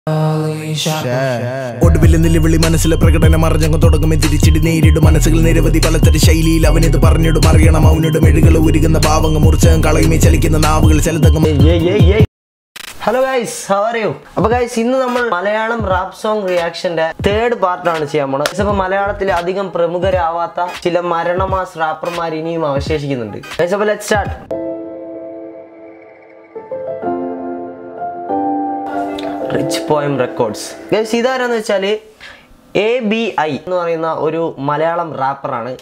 ഒടുവിൽ നിലവിളി മനസ്സിലെ പ്രകടനം അറിഞ്ഞങ്ങ് തുടങ്ങും തിരിച്ചിടി നേരിടും മനസ്സുകൾ നിരവധി പലതര ശൈലിയിൽ അവനിത് പറഞ്ഞിടും അറിയണം അവനോട് മെഴുകൾ ഉരുകുന്ന ഭാവങ്ങൾ മുറിച്ചകം കളയുമേ ചലിക്കുന്ന നാവുകൾ ചിലതങ്ങ് ഹലോ ഗൈസ് ഹവർ യു അപ്പൊ ഗൈസ് ഇന്ന് നമ്മൾ മലയാളം റാപ്പ് സോങ് റിയാക്ഷന്റെ തേർഡ് പാർട്ടാണ് ചെയ്യാൻ പോണത് Guys, അപ്പൊ മലയാളത്തിൽ അധികം പ്രമുഖരാവാത്ത ചില മരണമാസ് റാപ്പർമാർ ഇനിയും അവശേഷിക്കുന്നുണ്ട് Guys, അപ്പൊ let start rich poem records guys ഇതാരാന്ന് വെച്ചാല് എ ബി ഐ എന്ന് പറയുന്ന ഒരു മലയാളം റാപ്പറാണ്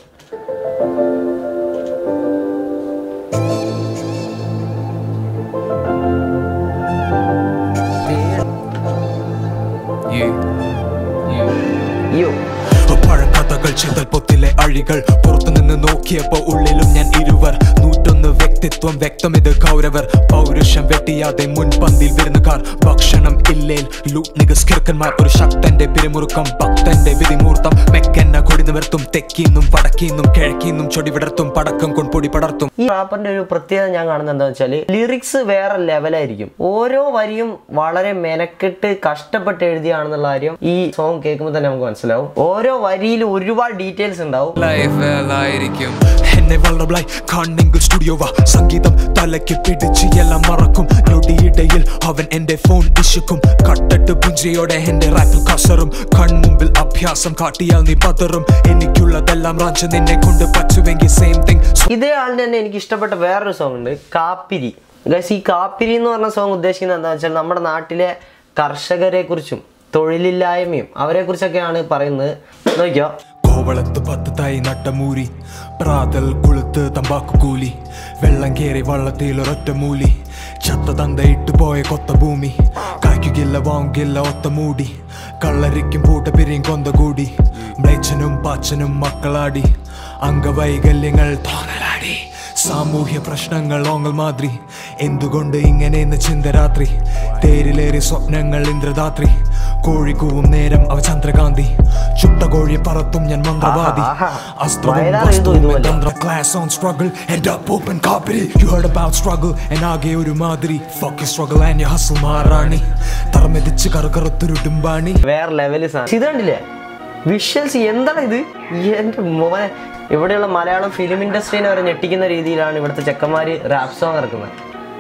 യു പഴക്കഥകൾ ചിതൽ പൊത്തിലെ അഴികൾ പുറത്തുനിന്ന് നോക്കിയപ്പോ ഉള്ളിലും ഞാൻ ഇരുവർ നൂറ്റൊന്ന് വ്യക്തിത്വം വ്യക്തം ഇത് കൗരവർ പൗരുഷം വെട്ടിയാതെ മുൻപന്തിൽ വിരുന്നുകാർ ഭക്ഷണം ഇല്ലേൽ ലൂട്ട്നികസ്കിർക്കന്മാർ ഒരു ശക്തന്റെ പിരിമുറുക്കം ഭക്തന്റെ വിധിമൂർത്തം മെക്കെന്ന കൊടി നിവർത്തും തെക്കീന്നും വടക്കീന്നും കിഴക്കീന്നും ചൊടി വിടർത്തും പടക്കം കൊൺപൊടി പടർത്തും ഈ റാപ്പറിന്റെ ഒരു പ്രത്യേകത ഞാൻ കാണുന്നത് എന്താ വെച്ചാല് ലിറിക്സ് വേറെ ലെവലായിരിക്കും ഓരോ വരിയും വളരെ മെനക്കെട്ട് കഷ്ടപ്പെട്ട് എഴുതിയാണെന്നുള്ള കാര്യം ഈ സോങ് കേൾക്കുമ്പോൾ തന്നെ നമുക്ക് മനസ്സിലാവും ഓരോ വരിയിൽ ഒരുപാട് ഡീറ്റെയിൽസ് ഉണ്ടാവും ലൈഫിലായിരിക്കും എന്നെ വളറബിളായി കാണണമെങ്കിൽ സ്റ്റുഡിയോ വാ സംഗീതം തലയ്ക്ക് പിടിച്ച് എല്ലാം മറക്കും ഞൊടിയിടയിൽ അവൻ എന്റെ ഫോൺ ഇശുക്കും കട്ടട്ട് പുഞ്ചിയോടെ എന്റെ റാപ്പിൽ കസറും കൺമുമ്പിൽ അഭ്യാസം കാട്ടിയാൽ നീ പതറും എനിക്കുള്ളതെല്ലാം റാഞ്ച് നിന്നെ കൊണ്ട് പറ്റുവെങ്കിൽ സെയിം തിങ് ഇതേ ആളിന് തന്നെ എനിക്ക് ഇഷ്ടപ്പെട്ട വേറൊരു സോങ് ഉണ്ട് കാപ്പിരി ഗൈസ് ഈ കാപ്പിരി എന്ന് പറഞ്ഞ സോങ് ഉദ്ദേശിക്കുന്നത് എന്താണെന്ന് വെച്ചാൽ നമ്മുടെ നാട്ടിലെ കർഷകരെ കുറിച്ചും തൊഴിലില്ലായ്മയും അവരെ കുറിച്ചൊക്കെയാണ് പറയുന്നത് നോക്കിയോ കോവളത്ത് പത്ത് തൈ നട്ടമൂരി പ്രാതൽ കുളുത്ത് തമ്പാക്കു കൂലി വെള്ളം കേറി വള്ളത്തിൽ ഒരൊറ്റ മൂലി ചത്ത തന്തയിട്ട് പോയ കൊത്ത ഭൂമി കായ്ക്കുകില്ല വാങ്ങില്ല ഒത്ത മൂടി കള്ളരിക്കും പൂട്ട പിരിയും കൊന്ത കൂടി മ്ലേച്ഛനും പാച്ചനും മക്കളാടി അംഗവൈകല്യങ്ങൾ തോന്നലാടി സാമൂഹ്യ പ്രശ്നങ്ങൾ ഓങ്ങൽ മാതിരി എന്തുകൊണ്ട് ഇങ്ങനെയെന്ന് ചിന്ത രാത്രി തേരിലേറി സ്വപ്നങ്ങൾ ഇന്ദ്രദാത്രി കോഴിക്കൂവും നേരം അവ ചന്ദ്രകാന്തി ചുട്ട കോഴിയെ പറത്തും ഞാൻ മന്ത്രവാദി ആഹാ, ആഹാ. അസ്ത്രവും വയലാർ വസ്തുവും എഴുതും ഇതുപോലെ. തന്ത്ര class on struggle end up open കാപ്പിരി you heard about struggle and ആകെ ഒരു മാതിരി fuck your struggle and your hustle മാറാണി തറമെതിച്ച് കറുകറുത്തുരുട്ടുംബാണി വേറെ ലെവല് സാധനം ഇത് കണ്ടില്ലേ വിഷ്വൽസ് എന്താണ് ഇത് എന്റെ മോനെ ഇവിടെയുള്ള മലയാളം ഫിലിം ഇൻഡസ്ട്രീനെ വരെ ഞെട്ടിക്കുന്ന രീതിയിലാണ് ഇവിടുത്തെ ചെക്കന്മാര് റാപ്പ് സോങ് ഇറക്കുന്നത്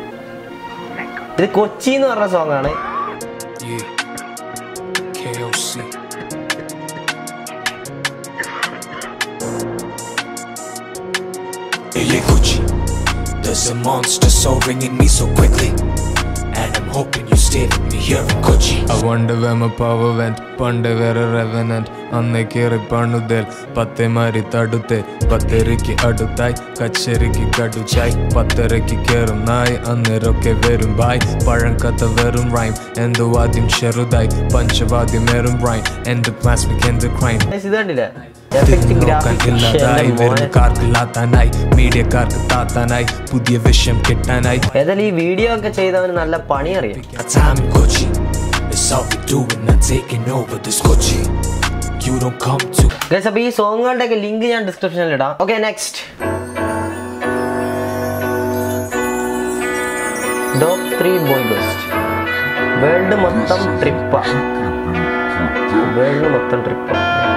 ഇത് കൊച്ചി എന്ന് പറഞ്ഞ സോങ് ആണ് yeah KOC Hey, Gucci, there's a monster soaring in me so quickly. And I'm hoping you stay with me here in Kochi. I wonder where my power went പണ്ട് വേറെ റെവനന്റ് അന്നേ കേറി പണുതൽ പത്തെ മാരി തടുത്തെ പത്തരയ്ക്ക് അടുത്തായി കച്ചേരിക്ക് കടുച്ചായി പത്തരയ്ക്ക് കേറും നായി അന്നേരൊക്കെ വരും ബായ് പഴം കഥ വെറും റൈം എന്തോ ആദ്യം ചെറുതായി പഞ്ചവാദ്യമേറും റൈം എന്റെ പ്ലാസ്മിക് എന്റെ ക്രൈം Guys, ഇത് കണ്ടില്ലേ എഫക്റ്റ് നോക്കാൻ ഇല്ലാതായി ഗ്രാഫിക്സ് വരുന്നക്കാർക്ക് ലാത്താനായി മീഡിയക്കാർക്ക് താത്താനായി പുതിയ വിഷയം കിട്ടാനായി ഏതായാലും ഈ വീഡിയോ ഒക്കെ ചെയ്തവന് നല്ല പണി അറിയാം Got time in Kochi. It's all we doing, not taking over this Kochi. You don't come to guys അപ്പൊ ഈ സോങ്ങുകളുടെ ഒക്കെ ലിങ്ക് ഞാൻ ഡിസ്ക്രിപ്ഷനിൽ ഇടാം okay next dope three boy best world മൊത്തം ട്രിപ്പാ വേൾഡ് മൊത്തം ട്രിപ്പാ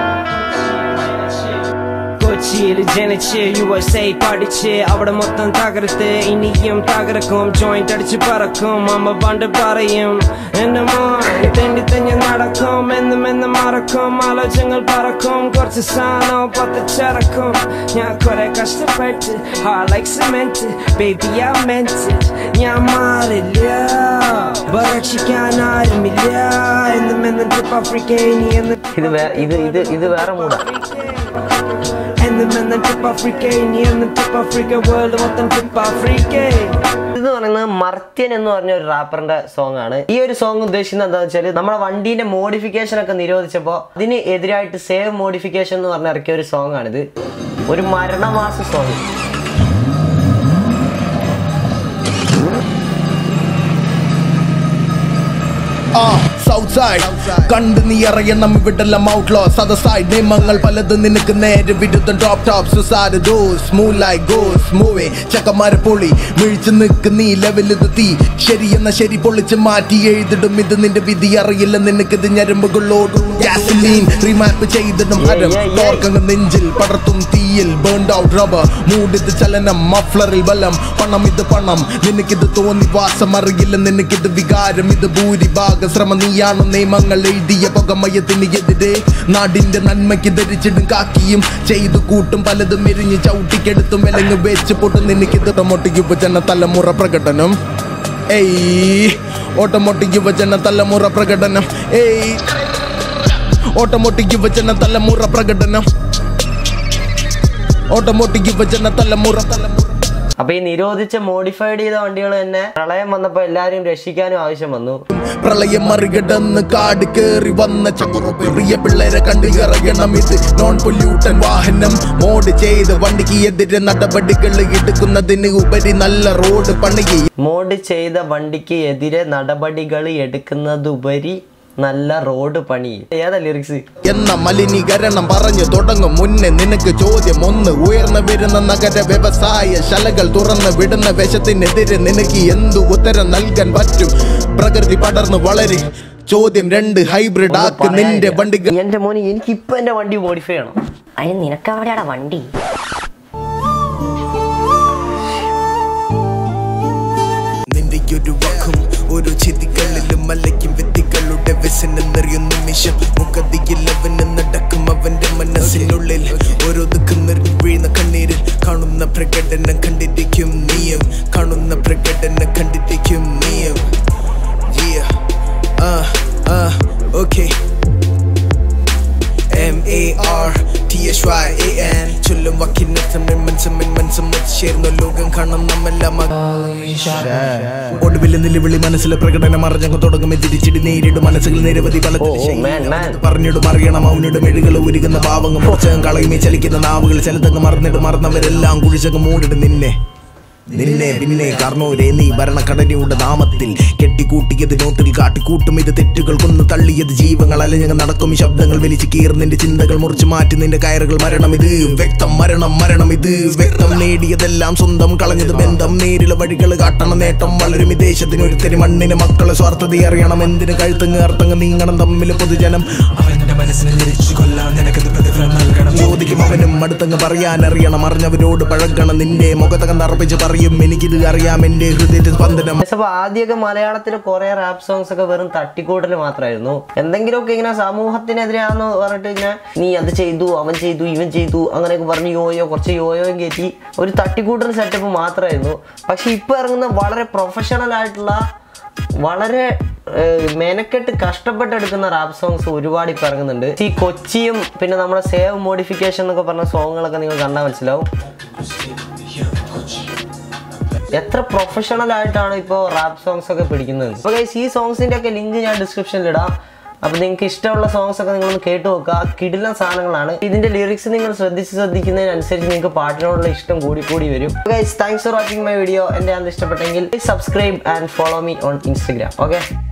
കൊച്ചിയിൽ ജനിച്ച് യു എസ് എ പഠിച്ച് അവിടെ മൊത്തം തകർത്ത് ഇനിയും തകർക്കും ജോയിന്റ് അടിച്ച് പറക്കും അമ്മ പണ്ട് പറയും എന്റെ മോൻ തെണ്ടി തെഞ്ഞ് നടക്കും എന്നും എന്നും മറക്കും ആലോചനകൾ പറക്കും കുറച്ച് സാധനം പത്ത് ചറക്കും ഞാൻ കുറെ കഷ്ടപ്പെട്ട് ലൈക്ക് സിമെന്റ് ബേബി ആ മെന്റ് ഞാൻ മാറില്ല ഭക്ഷിക്കാൻ ആരുമില്ല എന്നും എന്നും ട്രിപ്പ് ആഫ്രിക്ക ഇനി എന്ന് ഇത് വേ- ഇത് ഇത് ഇത് വേറെ മൂടാ എന്നും എന്നും ട്രിപ്പ് ആഫ്രിക്ക ഇനി എന്നും ട്രിപ്പ് ആഫ്രിക്ക വേൾഡ് മൊത്തം ട്രിപ്പ് ആഫ്രിക്ക ഇത് പറയുന്നത് മർത്യൻ എന്ന് പറഞ്ഞ ഒരു റാപ്പറിന്റെ സോങ് ആണ് ഈ ഒരു സോങ് ഉദ്ദേശിക്കുന്നത് എന്താണെന്ന് വെച്ചാൽ നമ്മുടെ വണ്ടീന്റെ മോഡിഫിക്കേഷൻ ഒക്കെ നിരോധിച്ചപ്പോൾ അതിന് എതിരായിട്ട് സേവ് മോഡിഫിക്കേഷൻ എന്ന് പറഞ്ഞ ഇറക്കിയ ഒരു സോങ് ആണിത് ഒരു മരണമാസ സോങ് സൗത്ത് സൈഡ് കണ്ട് നീ അറിയണം ഇവിടെല്ലാം ഔട്ട്ലോ സദ സൈഡ് നിയമങ്ങൾ പലതും നിനക്ക് നേരെ വിരുദ്ധം ടോപ്പ് ടോപ്പ് സുസാര ദോസ് മൂവ് ലൈക്ക് ഗോസ് മൂവേ ചക്കമാരെ പൊളി മിഴിച്ച് നിക്ക് നീ ലെവലിത് തീ ശരിയെന്ന ശരി പൊളിച്ച് മാറ്റി എഴുതിടും ഇത് നിന്റെ വിധി അറിയില്ല നിനക്കിത് ഞരമ്പുകളോടും ഗ്യാസലീൻ റീമാപ്പ് ചെയ്തിടും ഹരം yeah, yeah. തോർക്കങ്ങ് നെഞ്ചിൽ പടർത്തും തീയിൽ ബേൺഡ് ഔട്ട് റബ്ബർ മൂടിത് ചലനം മഫ്ലറിൽ ബലം പണം ഇത് പണം നിനക്കിത് തോന്നി വാസം അറിയില്ല നിനക്കിത് വികാരം ഇത് ഭൂരിഭാഗ ശ്രമം നീയാണ് നിയമങ്ങൾ എഴുതിയ പുകമയത്തിന് എതിരെ നാടിന്റെ നന്മയ്ക്ക് ധരിച്ചിടും കാക്കിയും ചെയ്തു കൂട്ടും പലതും എരിഞ്ഞ് ചവിട്ടിക്കെടുത്തും വിലങ്ങ് വെച്ച് പൊട്ടും നിനക്കിത് ഓട്ടോമോട്ടിക് യുവജന തലമുറ പ്രകടനം ഏയ് ഓട്ടോമോട്ടിക് യുവജന തലമുറ പ്രകടനം ഏയ് ഓട്ടോമോട്ടിക് യുവജന തലമുറ പ്രകടനം ഓട്ടോമോട്ടിക് യുവജന തലമുറ തലമുറ അപ്പൊ ഈ നിരോധിച്ച മോഡിഫൈഡ് ചെയ്ത വണ്ടികൾ തന്നെ പ്രളയം വന്നപ്പോ എല്ലാരും രക്ഷിക്കാനും ആവശ്യം വന്നു പ്രളയം മറികടന്ന് കാട് കേറി വന്ന ചെറിയ പിള്ളേരെ കണ്ടു ഇറങ്ങണം ഇത് നോൺ പൊല്യൂട്ടൻ വാഹനം മോഡ് ചെയ്ത് വണ്ടിക്ക് എതിരെ നടപടികൾ എടുക്കുന്നതിന് ഉപരി നല്ല റോഡ് പണികി മോഡ് ചെയ്ത വണ്ടിക്ക് എതിരെ നടപടികൾ എടുക്കുന്നതുപരി നല്ല റോഡ് പണി ഏതാ ലിറിക്സ് എന്ന മലിനീകരണം പറഞ്ഞു തുടങ്ങും മുന്നേ നിനക്ക് ചോദ്യം ഒന്ന് ഉയർന്നു വരുന്ന നഗര വ്യവസായ ശലകൾ തുറന്ന് വിടുന്ന വിഷത്തിനെതിരെ നിനക്ക് എന്തു ഉത്തരം നൽകാൻ പറ്റും പ്രകൃതി പടർന്നു വളരി ചോദ്യം രണ്ട് ഹൈബ്രിഡ് ആക്ക് നിന്റെ വണ്ടികൾ എന്റെ മോന് എനിക്ക് ഇപ്പൊ എന്റെ വണ്ടി മോഡിഫൈ ചെയ്യണം അതിന് നിനക്കവിടെയാടാ വണ്ടി നിന്റെ ഒരു വക്കും ഓരോ ചിതികളിലും മലയ്ക്കും വ്യക്തികളുടെ വ്യസനം നിറയും നിമിഷം മുഖതിയിൽ അവന് നടക്കും അവന്റെ മനസ്സിനുള്ളിൽ ഓരോ ദുഃഖം നിറഞ്ഞു വീഴുന്ന കണ്ണീരിൽ കാണുന്ന പ്രകടനം കണ്ടിരിക്കും നീയും കാണുന്ന പ്രകടനം കണ്ടിരിക്കും നീയും Yeah. Uh, uh, okay. M A R T H Y A N ചൊല്ലും വാക്കിനർത്ഥം മനസ്സും മനസ്സും ചേർന്ന ലോകം കാണാം നമ്മെല്ലാം ഒടുവിൽ നിലവിളി മനസ്സിലെ പ്രകടനം അറിഞ്ഞങ്ങ് തുടങ്ങും തിരിച്ചിടി നേരിടും മനസ്സുകൾ നിരവധി പല ഓ, ഓ, man, man. പറഞ്ഞിടും അറിയണം അവനുടെ മെഴുകൾ ഉരുകുന്ന ഭാവങ്ങൾ മുറിച്ചകം കളയുമേ ചലിക്കുന്ന നാവുകൾ ചിലതങ്ങ് മറന്നിടും മറന്നവരെല്ലാം കുഴിച്ചങ്ങ് മൂടിടും നിന്നെ നിന്നെ പിന്നെ കർണൂരെ നീ ഭരണഘടനയുടെ നാമത്തിൽ കെട്ടിക്കൂട്ടിയത് നോട്ടിൽ കാട്ടിക്കൂട്ടും ഇത് തെറ്റുകൾ കൊന്ന് തള്ളിയത് ജീവങ്ങൾ അലഞ്ഞങ്ങ് നടക്കും ഈ ശബ്ദങ്ങൾ വലിച്ചു കീറുന്നതിന്റെ ചിന്തകൾ മുറിച്ചു മാറ്റി നിന്റെ കയറുകൾ മരണം ഇത് വ്യക്തം മരണം മരണം ഇത് വ്യക്തം നേടിയതെല്ലാം സ്വന്തം കളഞ്ഞത് ബന്ധം നേരിലെ വഴികൾ കാട്ടണം നേട്ടം വളരും ഈ ദേശത്തിന് ഒരുത്തരി മണ്ണിന് മക്കളെ സ്വാർത്ഥത അറിയണം എന്തിന് കഴുത്തങ്ങ് അർത്ഥങ്ങ് നീങ്ങണം തമ്മിൽ പൊതുജനം അവന്റെ മനസ്സിനെ തിരിച്ചു കൊല്ലാൻ നിനക്കത് പ്രതിഫലം നൽകണം ചോദിക്കും അവനും അടുത്തങ്ങ് പറയാൻ അറിയണം അറിഞ്ഞവരോട് പഴകണം നിന്റെ മുഖത്തകം തറപ്പിച്ച് പറയും എനിക്കിത് അറിയാം എന്റെ ഹൃദയത്തിൽ സ്പന്ദനം അപ്പൊ ആദ്യമൊക്കെ മലയാളത്തിൽ കുറെ റാപ്പ് സോങ്സ് ഒക്കെ വെറും തട്ടിക്കൂട്ടൽ മാത്രമായിരുന്നു എന്തെങ്കിലുമൊക്കെ ഇങ്ങനെ സമൂഹത്തിനെതിരെയാന്ന് പറഞ്ഞിട്ട് ഇങ്ങനെ നീ അത് ചെയ്തു അവൻ ചെയ്തു ഇവൻ ചെയ്തു അങ്ങനെയൊക്കെ പറഞ്ഞ് യോയോ കുറച്ച് യോയോയും കയറ്റി ഒരു തട്ടിക്കൂട്ടൽ സെറ്റപ്പ് മാത്രമായിരുന്നു പക്ഷെ ഇപ്പൊ ഇറങ്ങുന്ന വളരെ പ്രൊഫഷണൽ ആയിട്ടുള്ള വളരെ ഏഹ്, മെനക്കെട്ട് കഷ്ടപ്പെട്ടെടുക്കുന്ന റാപ്പ് സോങ്സ് ഒരുപാട് ഇപ്പൊ ഇറങ്ങുന്നുണ്ട് ഈ കൊച്ചിയും പിന്നെ നമ്മുടെ സേവ് മോഡിഫിക്കേഷൻ എന്നൊക്കെ പറഞ്ഞ സോങ്ങുകളൊക്കെ നിങ്ങൾ കണ്ടാൽ മനസ്സിലാവും എത്ര പ്രൊഫഷണൽ ആയിട്ടാണ് ഇപ്പോൾ റാപ്പ് സോങ്സ് ഒക്കെ പിടിക്കുന്നത് അപ്പോൾ ഗൈസ് ഈ സോങ്സിന്റെ ഒക്കെ ലിങ്ക് ഞാൻ ഡിസ്ക്രിപ്ഷനിൽ ഇടാം അപ്പോൾ നിങ്ങൾക്ക് ഇഷ്ടമുള്ള സോങ്സ് ഒക്കെ നിങ്ങളൊന്ന് കേട്ട് നോക്കുക കിടിലൻ സാധനങ്ങളാണ് ഇതിന്റെ ലിറിക്സ് നിങ്ങൾ ശ്രദ്ധിച്ച് ശ്രദ്ധിക്കുന്നതിനനുസരിച്ച് നിങ്ങൾക്ക് പാട്ടിനോടുള്ള ഇഷ്ടം കൂടി കൂടി വരും guys thanks for watching my video എൻ്റെ അത് ഇഷ്ടപ്പെട്ടെങ്കിൽ subscribe and follow me on Instagram okay